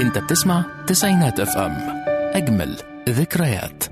انت بتسمع تسعينات اف ام اجمل ذكريات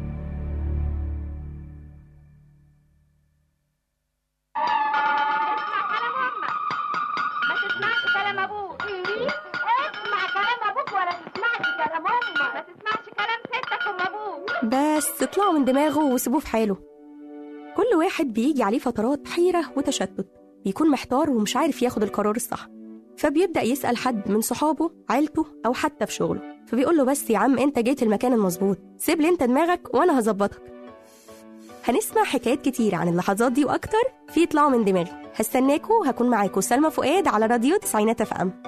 ما تسمعش كلام ابوك اسمع كلام ابوك ولا تسمعش كلام امك ما تسمعش كلام ستك ام ابوك بس اطلعوا من دماغه وسيبوه في حاله كل واحد بيجي عليه فترات حيرة وتشتت بيكون محتار ومش عارف ياخد القرار الصح فبيبدأ يسأل حد من صحابه عيلته أو حتى في شغله فبيقول له بس يا عم أنت جيت المكان المظبوط سيب لي أنت دماغك وأنا هظبطك هنسمع حكايات كتير عن اللحظات دي وأكتر في اطلعوا من دماغي هستناكوا هكون معاكوا سلمى فؤاد على راديو تسعينات اف ام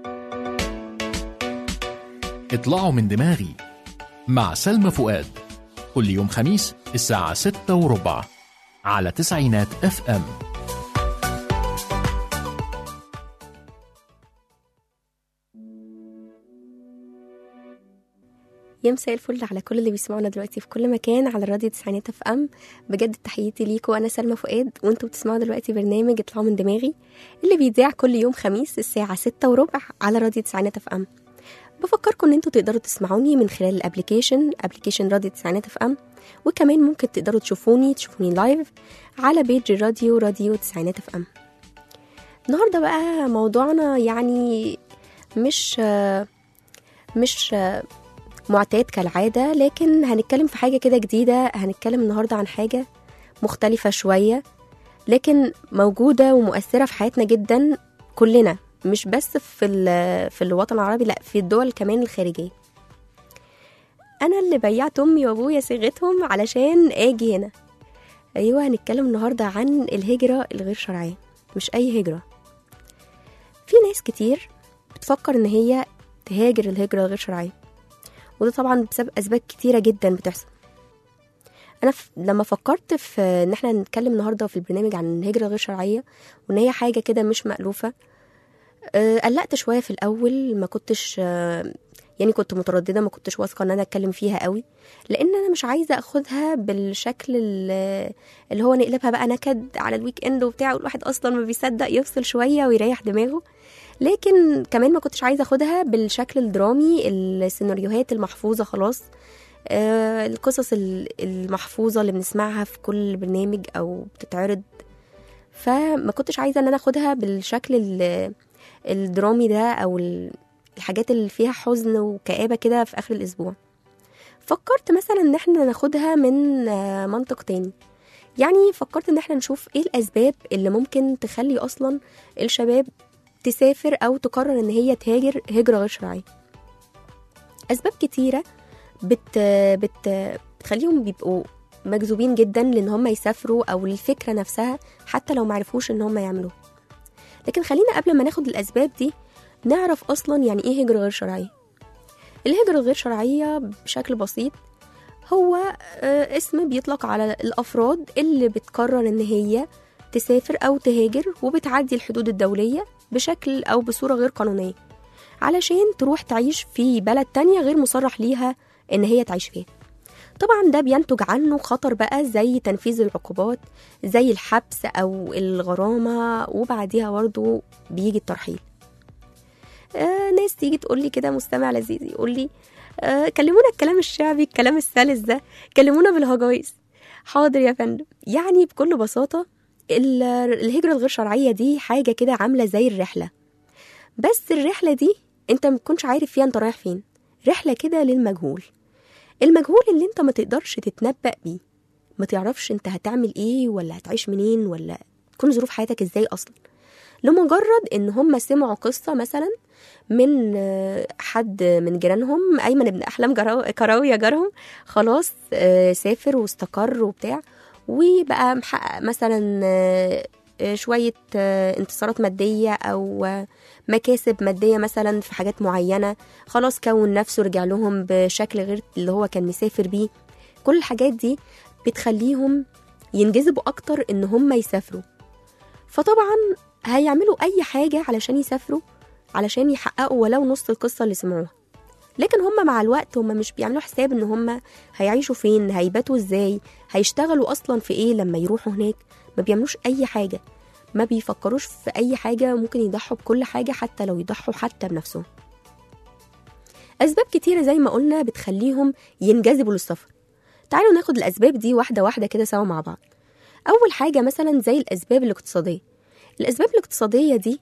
اطلعوا من دماغي مع سلمى فؤاد كل يوم خميس الساعة ستة وربع على تسعينات اف ام يا مساء الفل على كل اللي بيسمعونا دلوقتي في كل مكان على راديو تسعينات اف ام بجد تحياتي ليكوا انا سلمى فؤاد وانتوا بتسمعوا دلوقتي برنامج اطلعوا من دماغي اللي بيذاع كل يوم خميس الساعة ستة وربع على راديو تسعينات اف ام بفكركم ان انتوا تقدروا تسمعوني من خلال الابليكيشن ابليكيشن راديو تسعينات اف ام وكمان ممكن تقدروا تشوفوني تشوفوني لايف على بيج الراديو راديو تسعينات اف ام النهارده بقى موضوعنا يعني مش مش معتاد كالعادة لكن هنتكلم في حاجة كده جديدة هنتكلم النهاردة عن حاجة مختلفة شوية لكن موجودة ومؤثرة في حياتنا جدا كلنا مش بس في ال- في الوطن العربي لا في الدول كمان الخارجية أنا اللي بيعت أمي وأبويا صيغتهم علشان آجي هنا أيوة هنتكلم النهاردة عن الهجرة الغير شرعية مش أي هجرة في ناس كتير بتفكر إن هي تهاجر الهجرة الغير شرعية وده طبعا بسبب اسباب كتيره جدا بتحصل انا ف... لما فكرت في ان احنا نتكلم النهارده في البرنامج عن الهجره غير شرعيه وان هي حاجه كده مش مألوفه أه قلقت شويه في الاول ما كنتش أه يعني كنت متردده ما كنتش واثقه ان انا اتكلم فيها قوي لان انا مش عايزه اخدها بالشكل ال- اللي هو نقلبها بقى نكد على الويك اند وبتاع والواحد اصلا ما بيصدق يفصل شويه ويريح دماغه لكن كمان ما كنتش عايزه اخدها بالشكل الدرامي السيناريوهات المحفوظه خلاص آه القصص ال- المحفوظه اللي بنسمعها في كل برنامج او بتتعرض فما كنتش عايزه ان انا اخدها بالشكل ال- الدرامي ده او ال- الحاجات اللي فيها حزن وكآبة كده في آخر الأسبوع فكرت مثلا إن احنا ناخدها من آه، منطق تاني يعني فكرت إن احنا نشوف إيه الأسباب اللي ممكن تخلي أصلا الشباب تسافر أو تقرر إن هي تهاجر هجرة غير شرعية أسباب كتيرة بت بت بتخليهم بيبقوا مجذوبين جدا لان هم يسافروا او للفكره نفسها حتى لو معرفوش ان هم يعملوها لكن خلينا قبل ما ناخد الاسباب دي نعرف اصلا يعني ايه هجره غير شرعيه الهجره الغير شرعيه بشكل بسيط هو آه، اسم بيطلق على الافراد اللي بتقرر ان هي تسافر او تهاجر وبتعدي الحدود الدوليه بشكل او بصوره غير قانونيه علشان تروح تعيش في بلد تانية غير مصرح ليها ان هي تعيش فيها طبعا ده بينتج عنه خطر بقى زي تنفيذ العقوبات زي الحبس او الغرامه وبعديها برضه بيجي الترحيل آه ناس تيجي تقول لي كده مستمع لذيذ يقول لي آه كلمونا الكلام الشعبي الكلام السلس ده كلمونا بالهجايز حاضر يا فندم يعني بكل بساطه ال- الهجره الغير شرعيه دي حاجه كده عامله زي الرحله بس الرحله دي انت ما تكونش عارف فيها انت رايح فين رحله كده للمجهول المجهول اللي انت ما تقدرش تتنبأ بيه ما تعرفش انت هتعمل ايه ولا هتعيش منين ولا تكون ظروف حياتك ازاي اصلا لمجرد ان هم سمعوا قصة مثلا من آه، حد من جيرانهم ايمن ابن احلام جراو- كراوية جارهم خلاص آه، سافر واستقر وبتاع وبقى محقق مثلا آه، آه، شوية آه، انتصارات مادية أو آه، مكاسب مادية مثلا في حاجات معينة خلاص كون نفسه رجع لهم بشكل غير اللي هو كان مسافر بيه كل الحاجات دي بتخليهم ينجذبوا أكتر إن هم يسافروا فطبعا هيعملوا أي حاجة علشان يسافروا علشان يحققوا ولو نص القصة اللي سمعوها لكن هم مع الوقت هم مش بيعملوا حساب ان هم هيعيشوا فين هيباتوا ازاي هيشتغلوا اصلا في ايه لما يروحوا هناك ما بيعملوش اي حاجة ما بيفكروش في اي حاجة ممكن يضحوا بكل حاجة حتى لو يضحوا حتى بنفسهم أسباب كتيرة زي ما قلنا بتخليهم ينجذبوا للسفر تعالوا ناخد الأسباب دي واحدة واحدة كده سوا مع بعض أول حاجة مثلا زي الأسباب الاقتصادية الأسباب الاقتصادية دي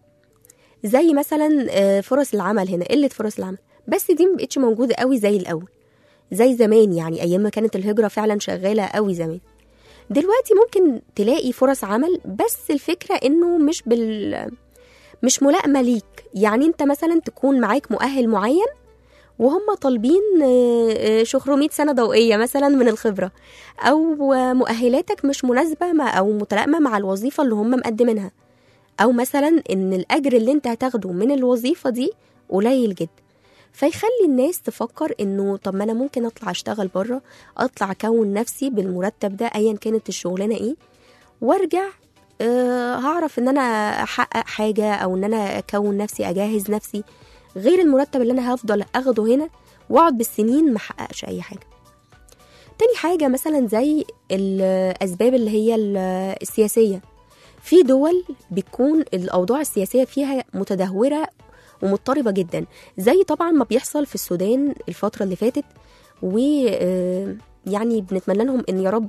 زي مثلا آه، فرص العمل هنا قلة فرص العمل بس دي مبقتش موجودة قوي زي الأول زي زمان يعني أيام ما كانت الهجرة فعلا شغالة قوي زمان دلوقتي ممكن تلاقي فرص عمل بس الفكرة إنه مش بال مش ملائمة ليك يعني أنت مثلا تكون معاك مؤهل معين وهم طالبين آه، آه، 600 سنة ضوئية مثلا من الخبرة أو آه، مؤهلاتك مش مناسبة مع أو متلائمة مع الوظيفة اللي هم مقدمينها أو مثلا إن الأجر اللي أنت هتاخده من الوظيفة دي قليل جدا فيخلي الناس تفكر انه طب ما انا ممكن اطلع اشتغل بره اطلع اكون نفسي بالمرتب ده ايا كانت الشغلانه ايه وارجع أه هعرف ان انا احقق حاجه او ان انا اكون نفسي اجهز نفسي غير المرتب اللي انا هفضل اخده هنا واقعد بالسنين ما احققش اي حاجه تاني حاجه مثلا زي الاسباب اللي هي ال- السياسيه في دول بتكون الاوضاع السياسيه فيها متدهوره ومضطربه جدا زي طبعا ما بيحصل في السودان الفتره اللي فاتت و آه، يعني بنتمنى لهم ان يا رب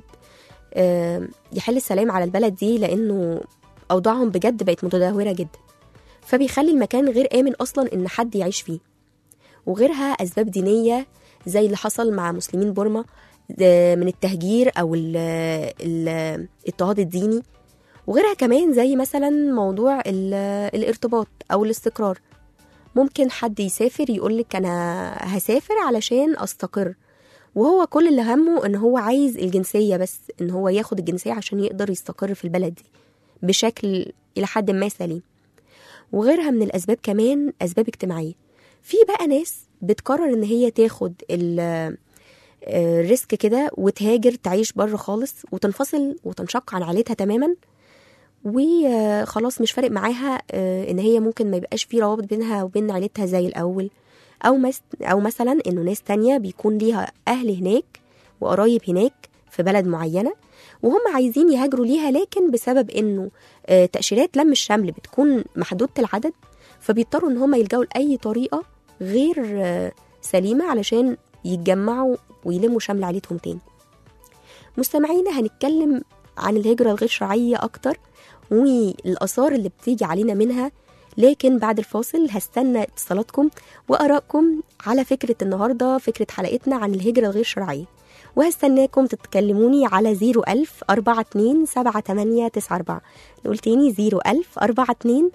آه، يحل السلام على البلد دي لانه اوضاعهم بجد بقت متدهوره جدا فبيخلي المكان غير امن اصلا ان حد يعيش فيه وغيرها اسباب دينيه زي اللي حصل مع مسلمين بورما آه، من التهجير او ال- ال- الاضطهاد الديني وغيرها كمان زي مثلا موضوع ال- الارتباط او الاستقرار ممكن حد يسافر يقولك انا هسافر علشان استقر وهو كل اللي همه ان هو عايز الجنسية بس ان هو ياخد الجنسية عشان يقدر يستقر في البلد دي بشكل الى حد ما سليم وغيرها من الاسباب كمان اسباب اجتماعية في بقى ناس بتقرر ان هي تاخد ال- آه، الريسك كده وتهاجر تعيش بره خالص وتنفصل وتنشق عن عيلتها تماما وخلاص مش فارق معاها آه، ان هي ممكن ما يبقاش في روابط بينها وبين عيلتها زي الاول او مس او مثلا انه ناس تانية بيكون ليها اهل هناك وقرايب هناك في بلد معينه وهم عايزين يهاجروا ليها لكن بسبب انه آه، تاشيرات لم الشمل بتكون محدوده العدد فبيضطروا ان هم يلجأوا لاي طريقه غير آه، سليمه علشان يتجمعوا ويلموا شمل عيلتهم تاني مستمعينا هنتكلم عن الهجرة الغير شرعية أكتر والآثار اللي بتيجي علينا منها لكن بعد الفاصل هستنى اتصالاتكم وآرائكم على فكرة النهاردة فكرة حلقتنا عن الهجرة الغير شرعية وهستناكم تتكلموني على 01000 42 7894 نقول تاني 01000 42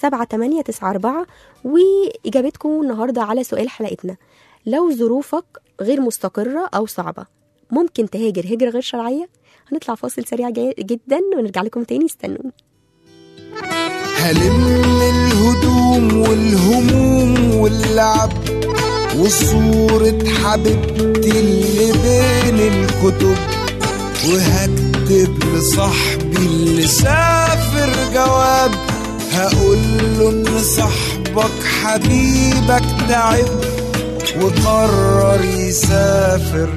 7894 وإجابتكم النهاردة على سؤال حلقتنا لو ظروفك غير مستقرة أو صعبة ممكن تهاجر هجرة غير شرعية هنطلع فاصل سريع جا- جدا ونرجع لكم تاني استنوني هلم الهدوم والهموم واللعب وصورة حبيبتي اللي بين الكتب وهكتب لصاحبي اللي سافر جواب هقول له ان صاحبك حبيبك تعب وقرر يسافر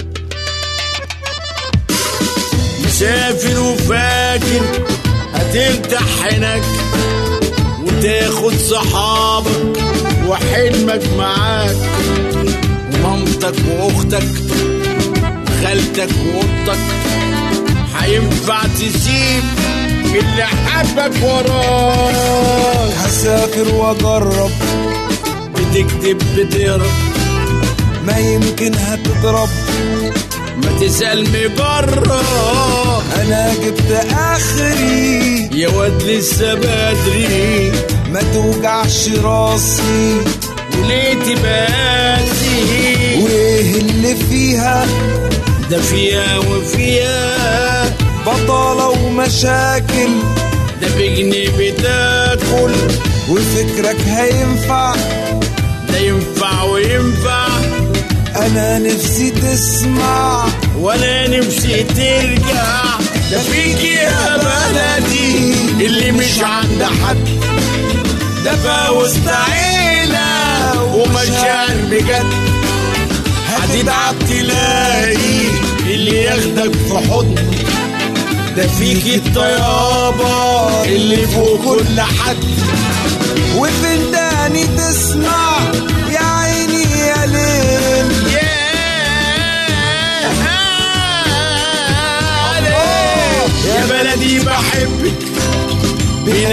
مسافر وفاكر هترتاح هناك وتاخد صحابك وحلمك معاك ومامتك واختك وخالتك واختك هينفع تسيب اللي حبك وراك هسافر واجرب بتكتب بتقرا ما يمكن هتضرب ما تسأل مجرب انا جبت اخري يا واد لسه بدري ما توجعش راسي وليه تباتي وايه اللي فيها ده فيها وفيها بطالة ومشاكل ده بجنيه بتاكل وفكرك هينفع ده ينفع وينفع انا نفسي تسمع وانا نفسي ترجع ده فيك يا بلدي اللي مش عند حد ده بقى وسط عيلة ومشاعر بجد هتتعب تلاقي اللي ياخدك في حضن ده فيك الطيابة اللي فوق كل حد وفي وداني تسمع يا عيني يا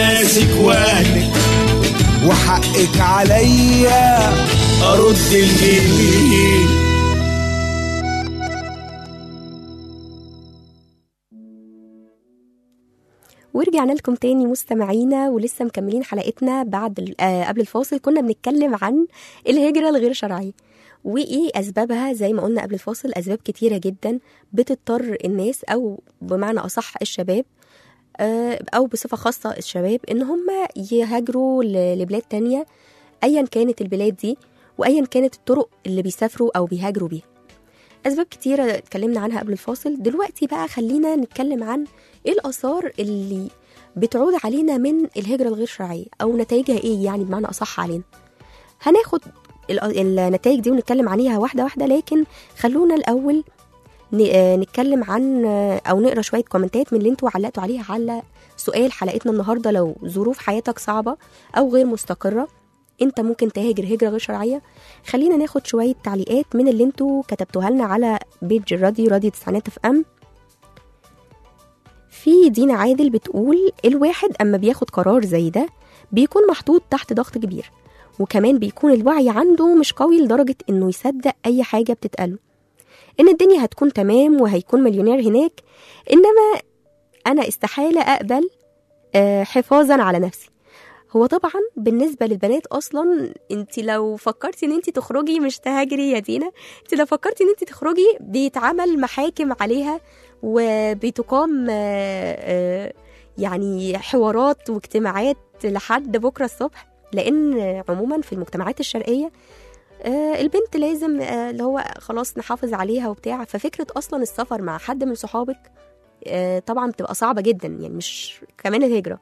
ناسك واهلك وحقك عليا ارد الجميل ورجعنا لكم تاني مستمعينا ولسه مكملين حلقتنا بعد ال- آه قبل الفاصل كنا بنتكلم عن الهجرة الغير شرعية وإيه أسبابها زي ما قلنا قبل الفاصل أسباب كتيرة جدا بتضطر الناس أو بمعنى أصح الشباب آه، أو بصفة خاصة الشباب إن هم يهاجروا ل- لبلاد تانية أيا كانت البلاد دي وأيا كانت الطرق اللي بيسافروا أو بيهاجروا بيها أسباب كتيرة اتكلمنا عنها قبل الفاصل دلوقتي بقى خلينا نتكلم عن إيه الآثار اللي بتعود علينا من الهجرة الغير شرعية أو نتائجها إيه يعني بمعنى أصح علينا هناخد ال- النتائج دي ونتكلم عليها واحدة واحدة لكن خلونا الأول ن- آه، نتكلم عن آه، أو نقرا شوية كومنتات من اللي انتوا علقتوا عليها على سؤال حلقتنا النهاردة لو ظروف حياتك صعبة أو غير مستقرة انت ممكن تهاجر هجرة غير شرعية خلينا ناخد شوية تعليقات من اللي انتوا كتبتوها لنا على بيج الراديو راديو تسعينات اف ام في دينا عادل بتقول الواحد اما بياخد قرار زي ده بيكون محطوط تحت ضغط كبير وكمان بيكون الوعي عنده مش قوي لدرجة انه يصدق اي حاجة بتتقاله ان الدنيا هتكون تمام وهيكون مليونير هناك انما انا استحالة اقبل آه، حفاظا على نفسي هو طبعا بالنسبة للبنات أصلا انت لو فكرتي ان انت تخرجي مش تهاجري يا دينا انت لو فكرتي ان انت تخرجي بيتعمل محاكم عليها وبتقام آه، آه، يعني حوارات واجتماعات لحد بكرة الصبح لأن عموما في المجتمعات الشرقية آه، البنت لازم آه، اللي هو خلاص نحافظ عليها وبتاع ففكرة أصلا السفر مع حد من صحابك آه، طبعا بتبقى صعبة جدا يعني مش كمان الهجرة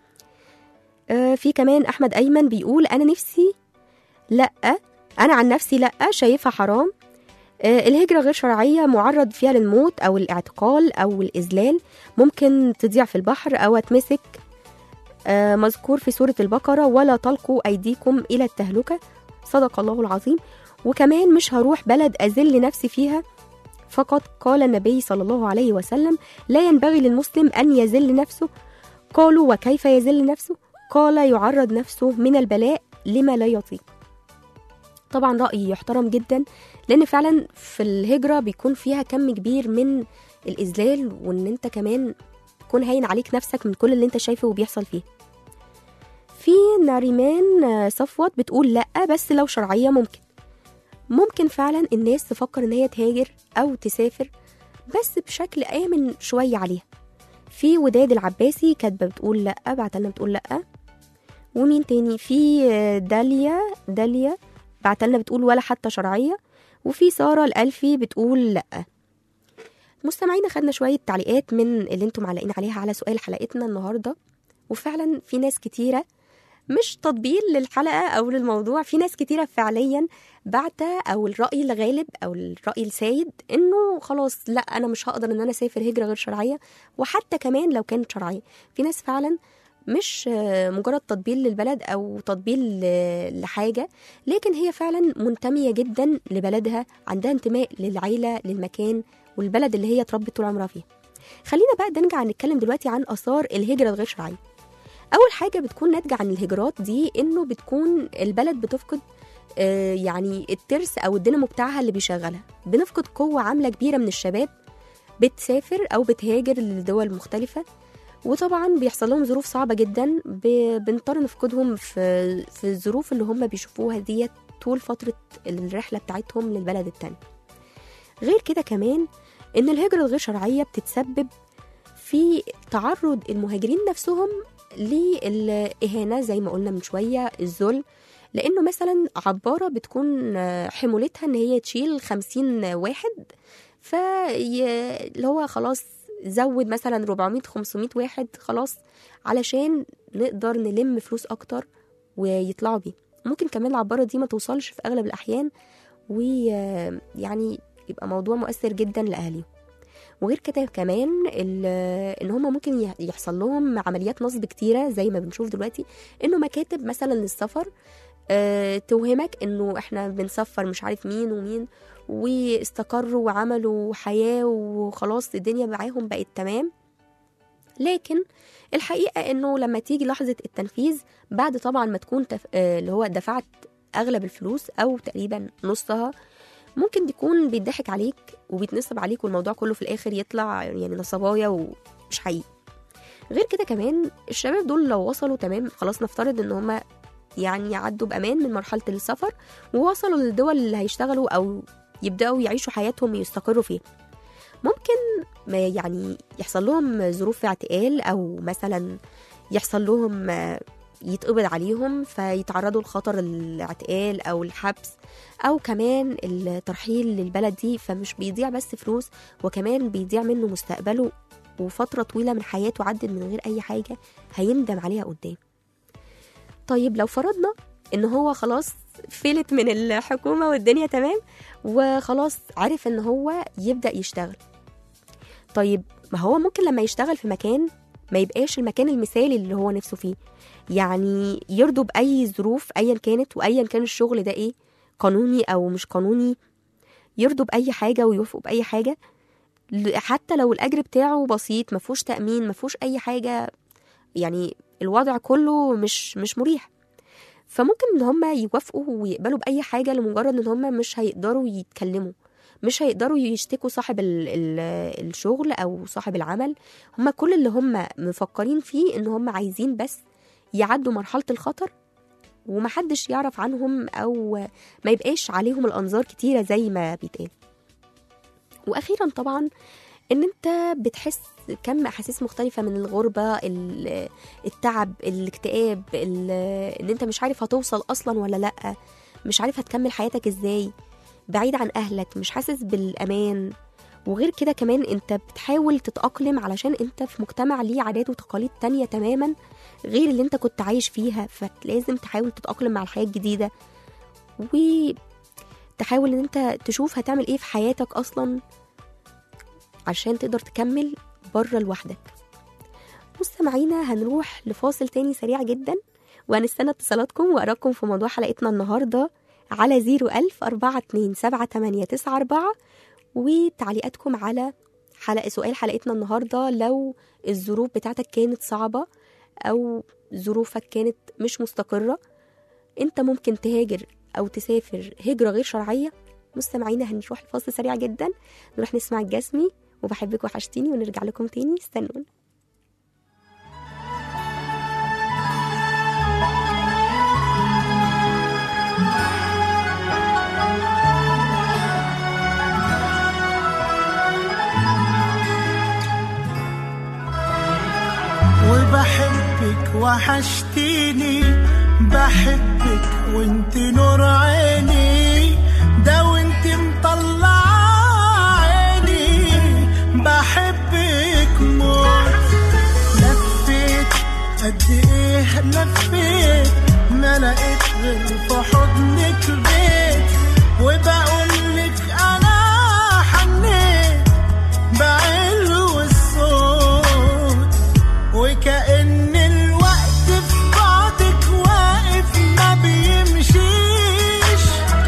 آه، في كمان احمد ايمن بيقول انا نفسي لا انا عن نفسي لا شايفها حرام آه، الهجرة غير شرعية معرض فيها للموت أو الاعتقال أو الإذلال ممكن تضيع في البحر أو اتمسك آه، مذكور في سورة البقرة ولا تلقوا أيديكم إلى التهلكة صدق الله العظيم وكمان مش هروح بلد أذل نفسي فيها فقط قال النبي صلى الله عليه وسلم لا ينبغي للمسلم أن يذل نفسه قالوا وكيف يذل نفسه قال يعرض نفسه من البلاء لما لا يطيق طبعا رأيي يحترم جدا لأن فعلا في الهجرة بيكون فيها كم كبير من الإذلال وإن أنت كمان تكون هين عليك نفسك من كل اللي أنت شايفه وبيحصل فيه في ناريمان آه، صفوت بتقول لأ بس لو شرعية ممكن ممكن فعلا الناس تفكر إن هي تهاجر أو تسافر بس بشكل آمن شوية عليها في وداد العباسي كاتبة بتقول لأ بعتلنا بتقول لأ ومين تاني في آه، داليا داليا بعتلنا بتقول ولا حتى شرعية وفي سارة الألفي بتقول لأ مستمعينا خدنا شوية تعليقات من اللي انتم معلقين عليها على سؤال حلقتنا النهاردة وفعلا في ناس كتيرة مش تطبيل للحلقة أو للموضوع في ناس كتيرة فعليا بعتة أو الرأي الغالب أو الرأي السائد إنه خلاص لا أنا مش هقدر إن أنا أسافر هجرة غير شرعية وحتى كمان لو كانت شرعية في ناس فعلا مش آه، مجرد تطبيل للبلد أو تطبيل ل- لحاجة لكن هي فعلا منتمية جدا لبلدها عندها انتماء للعيلة للمكان والبلد اللي هي اتربت طول عمرها فيها خلينا بقى نرجع نتكلم دلوقتي عن آثار الهجرة الغير شرعية أول حاجة بتكون ناتجة عن الهجرات دي إنه بتكون البلد بتفقد آه، يعني الترس أو الدينامو بتاعها اللي بيشغلها بنفقد قوة عاملة كبيرة من الشباب بتسافر أو بتهاجر لدول مختلفة وطبعا بيحصل لهم ظروف صعبة جدا ب- بنضطر نفقدهم في في الظروف اللي هم بيشوفوها ديت طول فترة الرحلة بتاعتهم للبلد التاني غير كده كمان إن الهجرة الغير شرعية بتتسبب في تعرض المهاجرين نفسهم للإهانة زي ما قلنا من شوية الذل لأنه مثلا عبارة بتكون آه، حمولتها إن هي تشيل خمسين واحد فاللي هو خلاص زود مثلا 400 500 واحد خلاص علشان نقدر نلم فلوس أكتر ويطلعوا بيه ممكن كمان العبارة دي ما توصلش في أغلب الأحيان ويعني يبقى موضوع مؤثر جدا لأهاليهم وغير كده كمان ال- ان هم ممكن يح- يحصل لهم عمليات نصب كتيره زي ما بنشوف دلوقتي انه مكاتب مثلا للسفر آه، توهمك انه احنا بنسفر مش عارف مين ومين واستقروا وعملوا حياه وخلاص الدنيا معاهم بقت تمام لكن الحقيقة إنه لما تيجي لحظة التنفيذ بعد طبعا ما تكون تف... آه، اللي هو دفعت أغلب الفلوس أو تقريبا نصها ممكن يكون بيضحك عليك وبيتنصب عليك والموضوع كله في الآخر يطلع يعني نصبايا ومش حقيقي غير كده كمان الشباب دول لو وصلوا تمام خلاص نفترض إن هما يعني عدوا بأمان من مرحلة السفر ووصلوا للدول اللي هيشتغلوا أو يبدأوا يعيشوا حياتهم يستقروا فيها ممكن ما يعني يحصل لهم ظروف اعتقال او مثلا يحصل لهم آه، يتقبض عليهم فيتعرضوا لخطر الاعتقال او الحبس او كمان الترحيل للبلد دي فمش بيضيع بس فلوس وكمان بيضيع منه مستقبله وفترة طويلة من حياته عدت من غير أي حاجة هيندم عليها قدام طيب لو فرضنا إن هو خلاص فلت من الحكومة والدنيا تمام وخلاص عرف إن هو يبدأ يشتغل طيب ما هو ممكن لما يشتغل في مكان ما يبقاش المكان المثالي اللي هو نفسه فيه يعني يرضوا بأي ظروف أيا كانت وأيا كان الشغل ده إيه قانوني أو مش قانوني يرضوا بأي حاجة ويوافقوا بأي حاجة ل- حتى لو الأجر بتاعه بسيط ما فيهوش تأمين ما فيهوش أي حاجة يعني الوضع كله مش مش مريح فممكن ان هم يوافقوا ويقبلوا باي حاجه لمجرد ان هم مش هيقدروا يتكلموا مش هيقدروا يشتكوا صاحب ال ال الشغل او صاحب العمل هم كل اللي هم مفكرين فيه ان هم عايزين بس يعدوا مرحله الخطر ومحدش يعرف عنهم او ما يبقاش عليهم الانظار كتيره زي ما بيتقال واخيرا طبعا ان انت بتحس كم احاسيس مختلفه من الغربه ال- التعب الاكتئاب ال- ان انت مش عارف هتوصل اصلا ولا لا مش عارف هتكمل حياتك ازاي بعيد عن اهلك مش حاسس بالامان وغير كده كمان انت بتحاول تتأقلم علشان انت في مجتمع ليه عادات وتقاليد تانية تماما غير اللي انت كنت عايش فيها فلازم تحاول تتأقلم مع الحياة الجديدة وتحاول ان انت تشوف هتعمل ايه في حياتك اصلا عشان تقدر تكمل بره لوحدك مستمعينا هنروح لفاصل تاني سريع جدا وهنستنى اتصالاتكم وآرائكم في موضوع حلقتنا النهاردة على زيرو ألف أربعة اتنين سبعة تمانية تسعة أربعة وتعليقاتكم على حلقة سؤال حلقتنا النهاردة لو الظروف بتاعتك كانت صعبة أو ظروفك كانت مش مستقرة انت ممكن تهاجر أو تسافر هجرة غير شرعية مستمعينا هنروح لفاصل سريع جدا نروح نسمع الجسمي وبحبك وحشتيني ونرجع لكم تاني استنونا وبحبك وحشتيني بحبك وانت نور عيني ده وانت مطلع عيني بحبك موت لفيت قد ايه لفيت ما لقيت غير في حضنك بيت وبقولك انا حنيت بعلو الصوت وكأن الوقت في بعدك واقف ما بيمشيش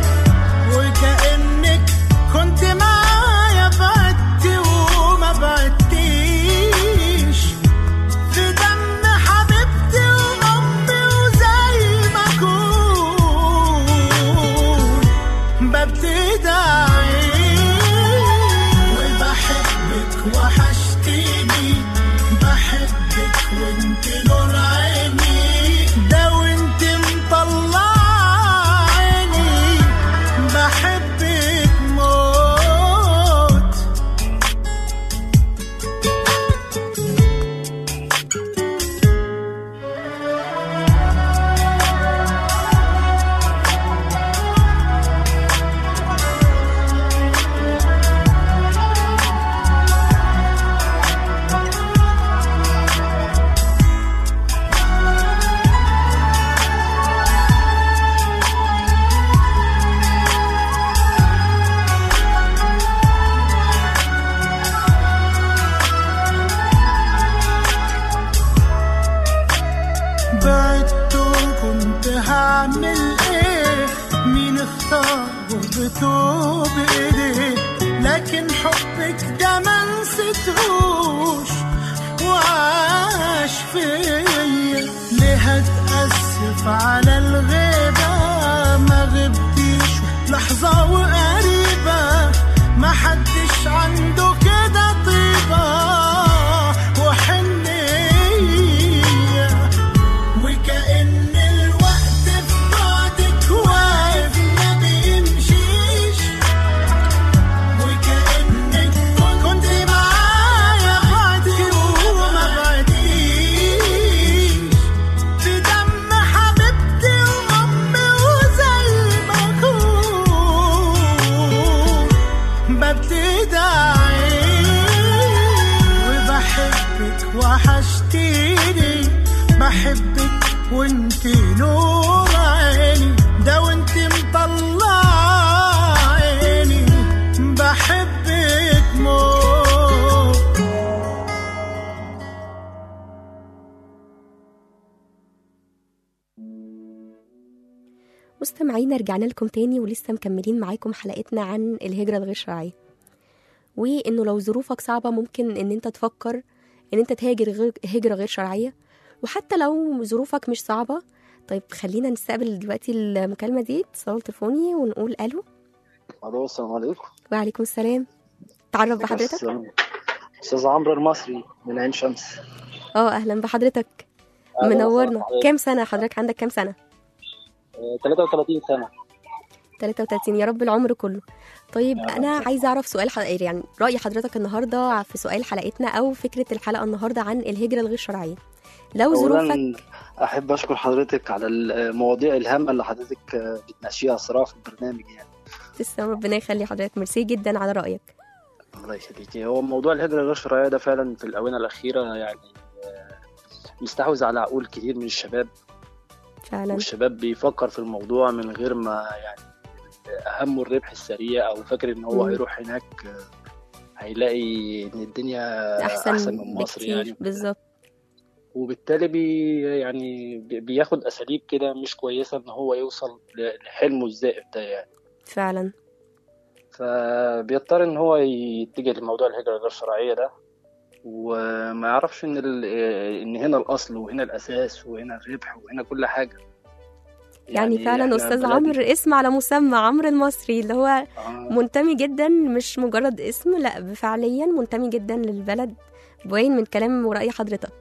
وكأنك كنت معايا بعدتي وما بعدتيش في دم حبيبتي وأمي وزي ما أكون ببتدي أعيش وبحبك وحشتيني بحبك وانت نور عيني ده وانت مطلع عيني بحبك موت بعدت وكنت هعمل ايه مين اختار غربته بايديه لكن حبك ده ما نسيتهوش وعاش فيا ليه هتأسف على الغيبة ما غبتيش لحظة وقريبة ما حدش عنده كده طيبة وحنية وكأن الوقت في بعدك واقف ما بيمشيش وكأنك كنت معايا بعدي وما بعديش في دم حبيبتي وأمي وزي ما أكون ببتدي أعيش وبحبك وحشتيني بحبك وانت نور عيني ده وانت مطلع عيني بحبك موت مستمعينا رجعنا لكم تاني ولسه مكملين معاكم حلقتنا عن الهجرة الغير شرعية وانه لو ظروفك صعبة ممكن ان انت تفكر ان انت تهاجر غير هجرة غير شرعية وحتى لو ظروفك مش صعبة طيب خلينا نستقبل دلوقتي المكالمة دي اتصال تليفوني ونقول الو الو السلام عليكم وعليكم السلام تعرف بحضرتك السلام. استاذ عمرو المصري من عين شمس اه اهلا بحضرتك أهلا منورنا وسهلا. كام سنة حضرتك عندك كام سنة آه، 33 سنه 33 يا رب العمر كله طيب يا رب. انا عايزه اعرف سؤال حضرتك يعني راي حضرتك النهارده في سؤال حلقتنا او فكره الحلقه النهارده عن الهجره الغير شرعيه لو ظروفك اولا احب اشكر حضرتك على المواضيع الهامه اللي حضرتك آه، بتناقشيها صراحه في البرنامج يعني تسلم ربنا يخلي حضرتك ميرسي جدا على رايك الله يخليكي هو موضوع الهجره الغير شرعيه ده فعلا في الاونه الاخيره يعني آه، مستحوذ على عقول كتير من الشباب فعلا والشباب بيفكر في الموضوع من غير ما يعني اهمه الربح السريع او فاكر ان هو مم. هيروح هناك آه، هيلاقي ان الدنيا احسن, احسن من مصر بكتير يعني بالظبط وبالتالي بي يعني بي- بياخد اساليب كده مش كويسه ان هو يوصل ل- لحلمه الزائف ده يعني فعلا فبيضطر ان هو يتجه لموضوع الهجره الغير شرعيه ده وما يعرفش ان ال- ان هنا الاصل وهنا الاساس وهنا الربح وهنا كل حاجه يعني, فعلا إحنا استاذ بلدنا- عمرو اسم على مسمى عمرو المصري اللي هو آه. منتمي جدا مش مجرد اسم لا فعليا منتمي جدا للبلد باين من كلام ورأي حضرتك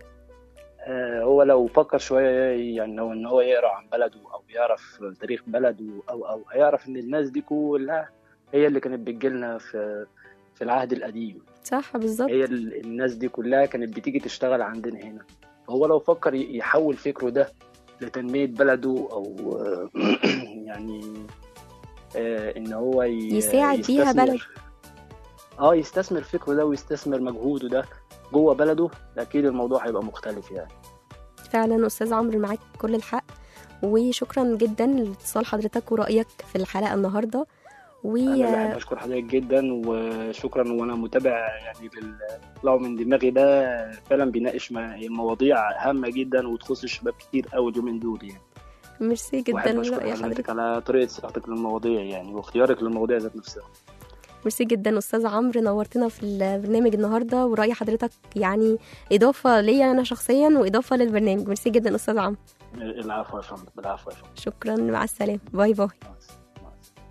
آه، هو لو فكر شوية يعني لو إن هو يقرأ عن بلده أو يعرف تاريخ بلده أو أو هيعرف إن الناس دي كلها هي اللي كانت بتجيلنا في في العهد القديم صح بالظبط هي ال- الناس دي كلها كانت بتيجي تشتغل عندنا هنا هو لو فكر ي- يحول فكره ده لتنمية بلده أو آه، يعني آه، إن هو ي- يساعد بيها يستثمر- بلد. اه يستثمر فكره ده ويستثمر مجهوده ده جوه بلده اكيد الموضوع هيبقى مختلف يعني فعلا استاذ عمرو معاك كل الحق وشكرا جدا لاتصال حضرتك ورأيك في الحلقة النهاردة و انا اللي احب اشكر حضرتك جدا وشكرا وانا متابع يعني للطلعوا من دماغي ده فعلا بيناقش م- مواضيع هامه جدا وتخص الشباب كتير قوي اليومين دول يعني ميرسي جدا واحب اشكر لرأي حضرتك حضرتك على طريقه صياغتك للمواضيع يعني واختيارك للمواضيع ذات نفسها ميرسي جدا استاذ عمرو نورتنا في البرنامج النهارده ورأي حضرتك يعني اضافه ليا انا شخصيا واضافه للبرنامج ميرسي جدا استاذ عمرو العفو يا فندم العفو يا فندم شكرا مع السلامه باي باي مع السلامة. مع السلامة.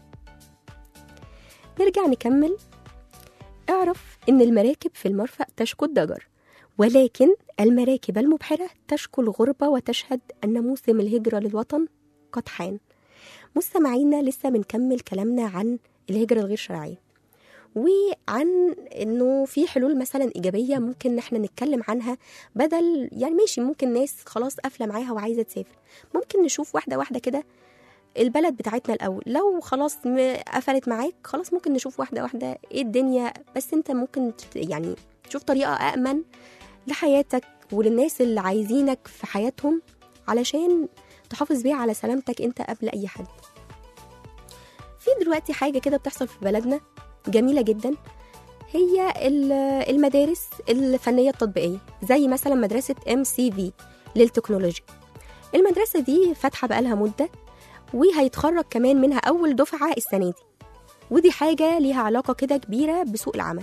نرجع نكمل اعرف ان المراكب في المرفأ تشكو الضجر ولكن المراكب المبحرة تشكو الغربة وتشهد أن موسم الهجرة للوطن قد حان مستمعينا لسه بنكمل كلامنا عن الهجرة الغير شرعية وعن انه في حلول مثلا ايجابيه ممكن ان احنا نتكلم عنها بدل يعني ماشي ممكن ناس خلاص قافله معاها وعايزه تسافر ممكن نشوف واحده واحده كده البلد بتاعتنا الاول لو خلاص م- قفلت معاك خلاص ممكن نشوف واحده واحده ايه الدنيا بس انت ممكن تت- يعني تشوف طريقه امن لحياتك وللناس اللي عايزينك في حياتهم علشان تحافظ بيها على سلامتك انت قبل اي حد في دلوقتي حاجه كده بتحصل في بلدنا جميله جدا هي ال- المدارس الفنيه التطبيقيه زي مثلا مدرسه ام سي في للتكنولوجيا المدرسه دي فاتحه بقالها مده وهيتخرج كمان منها اول دفعه السنه دي ودي حاجه ليها علاقه كده كبيره بسوق العمل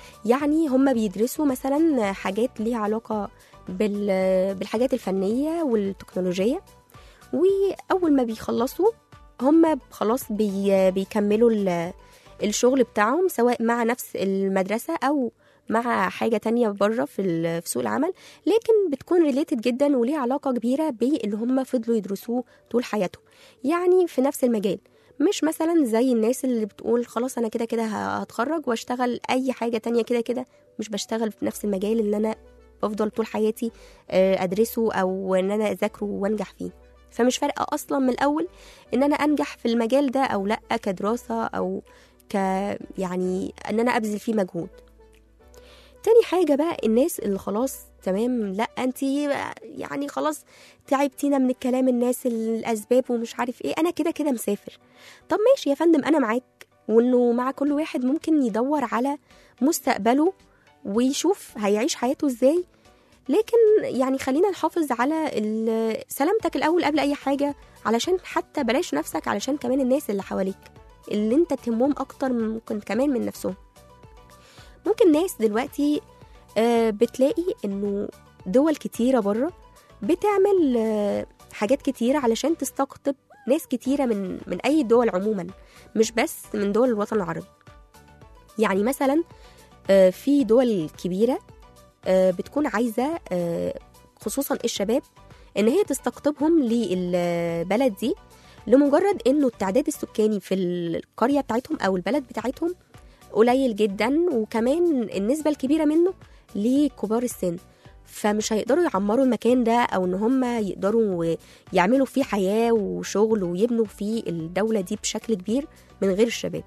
يعني هم بيدرسوا مثلا حاجات ليها علاقة بال- بالحاجات الفنية والتكنولوجية وأول ما بيخلصوا هم خلاص بي بيكملوا ال- الشغل بتاعهم سواء مع نفس المدرسة أو مع حاجة تانية بره في ال- في سوق العمل لكن بتكون ريليتد جدا وليها علاقة كبيرة باللي هم فضلوا يدرسوه طول حياتهم يعني في نفس المجال مش مثلا زي الناس اللي بتقول خلاص انا كده كده ه- هتخرج واشتغل اي حاجة تانية كده كده مش بشتغل في نفس المجال اللي انا بفضل طول حياتي آه، ادرسه او ان انا اذاكره وانجح فيه فمش فارقة اصلا من الاول ان انا انجح في المجال ده او لا كدراسة او ك يعني ان انا ابذل فيه مجهود تاني حاجة بقى الناس اللي خلاص تمام لا انت يعني خلاص تعبتينا من الكلام الناس الاسباب ومش عارف ايه انا كده كده مسافر طب ماشي يا فندم انا معاك وانه مع كل واحد ممكن يدور على مستقبله ويشوف هيعيش حياته ازاي لكن يعني خلينا نحافظ على ال- سلامتك الاول قبل اي حاجه علشان حتى بلاش نفسك علشان كمان الناس اللي حواليك اللي انت تهمهم اكتر من ممكن كمان من نفسهم ممكن ناس دلوقتي آه، بتلاقي انه دول كتيره بره بتعمل آه، حاجات كتيره علشان تستقطب ناس كتيره من من اي دول عموما مش بس من دول الوطن العربي يعني مثلا آه، في دول كبيره آه، بتكون عايزه آه، خصوصا الشباب ان هي تستقطبهم للبلد دي لمجرد انه التعداد السكاني في القريه بتاعتهم او البلد بتاعتهم قليل جدا وكمان النسبه الكبيره منه لكبار السن فمش هيقدروا يعمروا المكان ده او ان هم يقدروا يعملوا فيه حياه وشغل ويبنوا فيه الدوله دي بشكل كبير من غير الشباب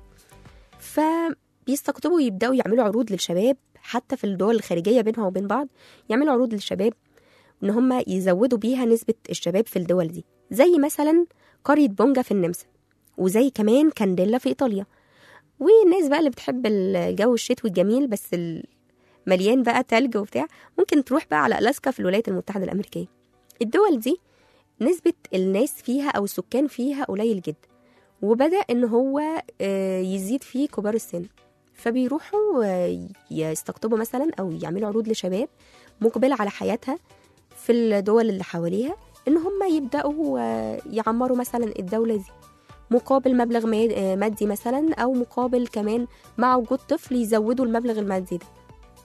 فبيستقطبوا يبداوا يعملوا عروض للشباب حتى في الدول الخارجيه بينها وبين بعض يعملوا عروض للشباب ان هم يزودوا بيها نسبه الشباب في الدول دي زي مثلا قريه بونجا في النمسا وزي كمان كانديلا في ايطاليا والناس بقى اللي بتحب الجو الشتوي الجميل بس ال- مليان بقى تلج وبتاع ممكن تروح بقى على ألاسكا في الولايات المتحدة الأمريكية الدول دي نسبة الناس فيها أو السكان فيها قليل جدا وبدأ إن هو آه، يزيد فيه كبار السن فبيروحوا آه، يستقطبوا مثلا أو يعملوا عروض لشباب مقبلة على حياتها في الدول اللي حواليها إن هم يبدأوا آه، يعمروا مثلا الدولة دي مقابل مبلغ ما- آه، مادي مثلا أو مقابل كمان مع وجود طفل يزودوا المبلغ المادي ده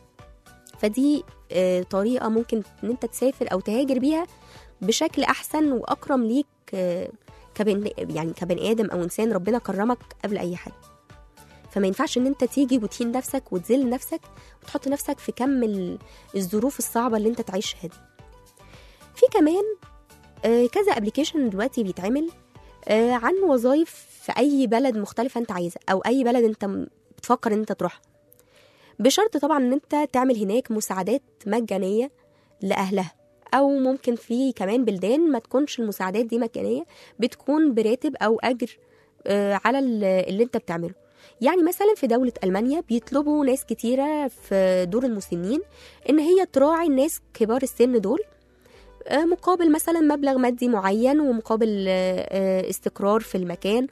فدي آه، طريقة ممكن إن أنت تسافر أو تهاجر بيها بشكل أحسن وأكرم ليك آه، كبن يعني كبني آدم أو إنسان ربنا كرمك قبل أي حاجة فما ينفعش إن أنت تيجي وتهين نفسك وتذل نفسك وتحط نفسك في كم ال- الظروف الصعبة اللي أنت تعيشها دي في كمان آه، كذا ابلكيشن دلوقتي بيتعمل آه، عن وظائف في أي بلد مختلفة أنت عايزها أو أي بلد أنت م- بتفكر إن أنت تروحها بشرط طبعا ان انت تعمل هناك مساعدات مجانيه لاهلها او ممكن في كمان بلدان ما تكونش المساعدات دي مجانيه بتكون براتب او اجر آه، على ال- اللي انت بتعمله يعني مثلا في دولة ألمانيا بيطلبوا ناس كتيرة في دور المسنين إن هي تراعي الناس كبار السن دول آه، مقابل مثلا مبلغ مادي معين ومقابل آه، آه، استقرار في المكان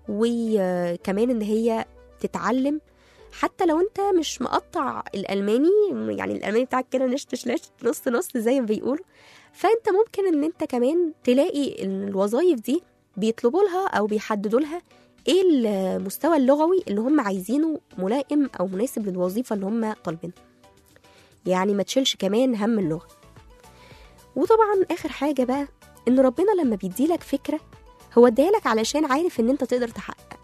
وكمان إن هي تتعلم حتى لو انت مش مقطع الالماني يعني الالماني بتاعك كده نشت نشت نص نص زي ما بيقولوا فانت ممكن ان انت كمان تلاقي ان الوظائف دي بيطلبوا لها او بيحددوا لها ايه المستوى اللغوي اللي هم عايزينه ملائم او مناسب للوظيفه اللي هم طالبينها يعني ما تشيلش كمان هم اللغه وطبعا اخر حاجه بقى ان ربنا لما بيديلك فكره هو اديها علشان عارف ان انت تقدر تحقق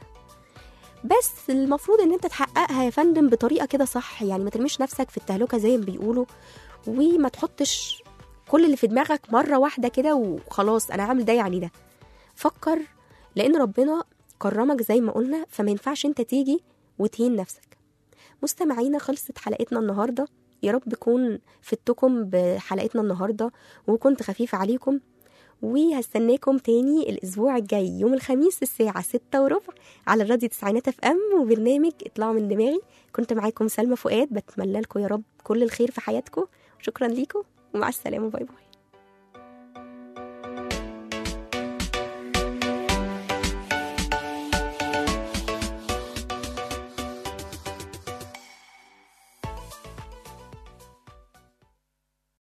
بس المفروض ان انت تحققها يا فندم بطريقه كده صح يعني ما ترميش نفسك في التهلكه زي ما بيقولوا وما تحطش كل اللي في دماغك مره واحده كده وخلاص انا عامل ده يعني ده فكر لان ربنا كرمك زي ما قلنا فما ينفعش انت تيجي وتهين نفسك مستمعينا خلصت حلقتنا النهارده يا رب كون فدتكم بحلقتنا النهارده وكنت خفيفه عليكم وهستناكم تاني الأسبوع الجاي يوم الخميس الساعة ستة وربع على الراديو تسعينات اف ام وبرنامج اطلعوا من دماغي كنت معاكم سلمى فؤاد بتمنى لكم يا رب كل الخير في حياتكم شكرا ليكم ومع السلامة باي باي